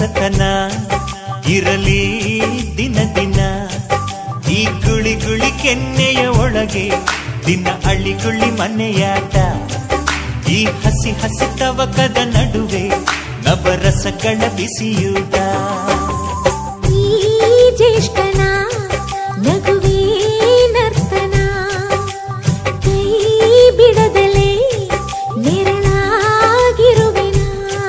ಹೊಸತನ ಇರಲಿ ದಿನ ದಿನ ಈ ಗುಳಿ ಗುಳಿ ಕೆನ್ನೆಯ ಒಳಗೆ ದಿನ ಅಳ್ಳಿಗುಳ್ಳಿ ಮನೆಯಾಟ ಈ ಹಸಿ ಹಸಿ ತವಕದ ನಡುವೆ ನವರಸಗಳ ಬಿಸಿಯೂಟ ಈ ಜ್ಯೇಷ್ಠನ ನಗುವೇ ನರ್ತನ ಕೈ ಬಿಡದಲೇ ನೆರಳಾಗಿರುವೆನ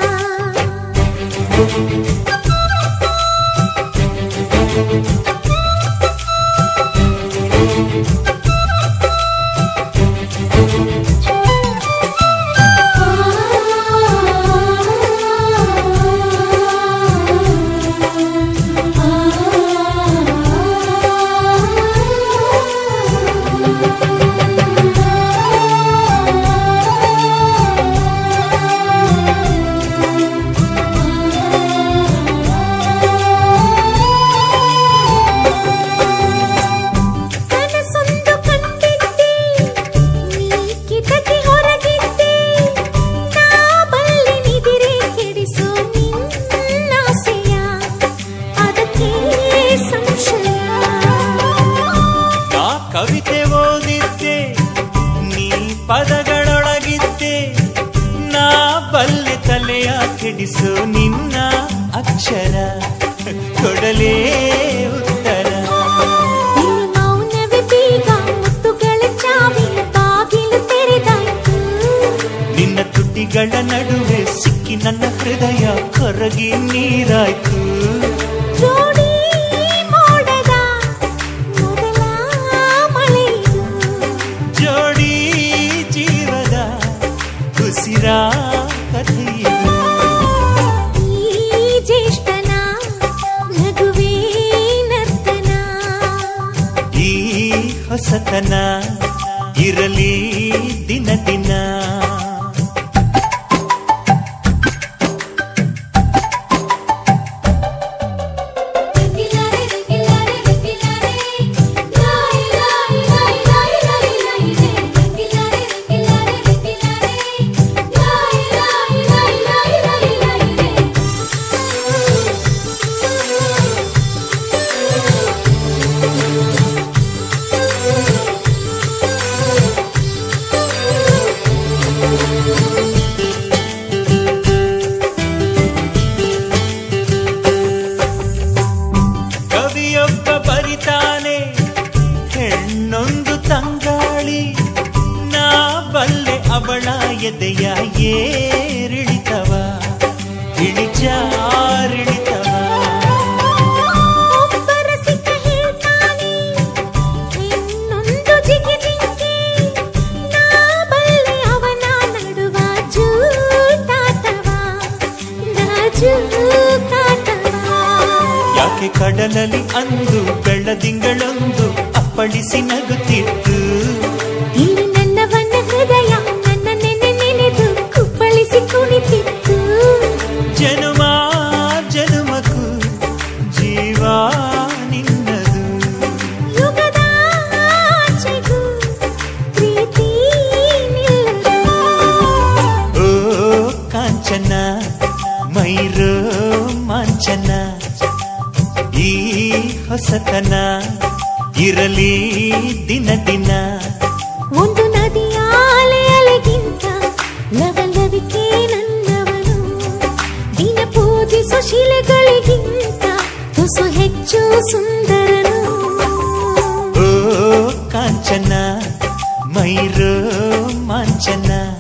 ಕನಸೊಂದು ಕಂಡಿದ್ದೆ ನೀ ಕಿಟಕಿ ಹೊರಗಿದ್ದೆ ನಾ ಬಲ್ಲೆ ನಿದಿರೆ ಕೆಡಿಸೋ ನಿನ್ನಾಸೆಯ ಅದಕ್ಕೆ ಸಂಶಯ ನಾ ಕವಿತೆ ಓದಿದ್ದೆ ನೀ ಪದಗಳೊಳಗಿದ್ದೆ ನಾ ಬಲ್ಲೆ ತಲೆಯ ಕೆಡಿಸು ನಿನ್ನ ಅಕ್ಷರ ಕೊಡಲೇ ಉತ್ತರ ಈ ಮೌನವೇ ಬೀಗ ಮುತ್ತುಗಳ ಚಾವಿ ಬಾಗಿಲು ತೆರೆದಾಯ್ತು ನಿನ್ನ ತುಟಿಗಳ ನಡುವೆ ಸಿಕ್ಕಿ ನನ್ನ ಹೃದಯ ಕರಗಿ ನೀರಾಯ್ತು ಜೋಡಿ ಮೋಡದ ಮೊದಲ ಮಳೆಯಿದು ಜೋಡಿ ಜೀವದ ಉಸಿರ ಕಥೆಯಿದು ಈ ಜ್ಯೇಷ್ಠನ ನಗುವೇ ನರ್ತನ ಈ ಹೊಸತನ ಇರಲಿ ದಿನ ದಿನ ರೆಗಿಲಾರೆ ರೆಗಿಲಾರೆ ರೆಗಿಲಾರೆ ಲೈ ಲೈ ಲೈ ಲೈ ಲೈ ಲೈ ರೆಗಿಲಾರೆ ರೆಗಿಲಾರೆ ರೆಗಿಲಾರೆ ಲೈ ಲೈ ಲೈ ಲೈ ಲೈ ಲೈ ಕವಿಯೊಬ್ಬ ಬರಿತಾನೆ ಹೆಣ್ಣೊಂದು ತಂಗಾಳಿ ನಾ ಬಲ್ಲೆ ಅವಳ ಎದೆಯ ಏರಿಳಿತವ ಇಳಿಜಾರಿಳಿತವ ಒಬ್ಬರ ಸಿಕ್ಕ ಹೇಳ್ತಾನೆ ಇನ್ನೊಂದು ಜಿಗಿಜಿಂಗಿ ನಾ ಬಲ್ಲೆ ಅವನ ನಡುವ ಜೂಟಾಟವ ನಾ ಜೂಟಾಟವ ಯಾಕೆ ಕಡಲಲ್ಲಿ ಅಂದು ಬೆಳ್ಳದಿಂಗಳೊಂದು ಅಪ್ಪಳಿಸಿ ನಗುತ್ತಿತ್ತು ಇಲ್ಲಿ ನನ್ನವನ್ನ ಹೃದಯ ನನ್ನ ನೆನೆ ನೆನೆದು ಕುಪ್ಪಳಿಸಿ ಕುಣಿತಿತ್ತು ಜನುಮ ಜನುಮಕು ಜೀವ ನಿನ್ನದು ಯುಗದ ಆಚೆಗೂ ಪ್ರೀತಿ ನಿಲ್ಲದು ಓ ಕಾಂಚನ ಮೈರೋ ಮಾಂಚನ ಈ ಹೊಸತನ ಇರಲಿ ದಿನ ದಿನ ಒಂದು ನದಿಯ ಅಲೆ ಅಲೆಗಿಂತ ಲವಲವಿಕೆ ನನ್ನವನು ದಿನ ಪೂಜಿಸೋ ಶಿಲೆಗಳಿಗಿಂತ ತುಸು ಹೆಚ್ಚು ಸುಂದರನು ಓ ಕಾಂಚನ ಮೈರೋ ಮಾಂಚನ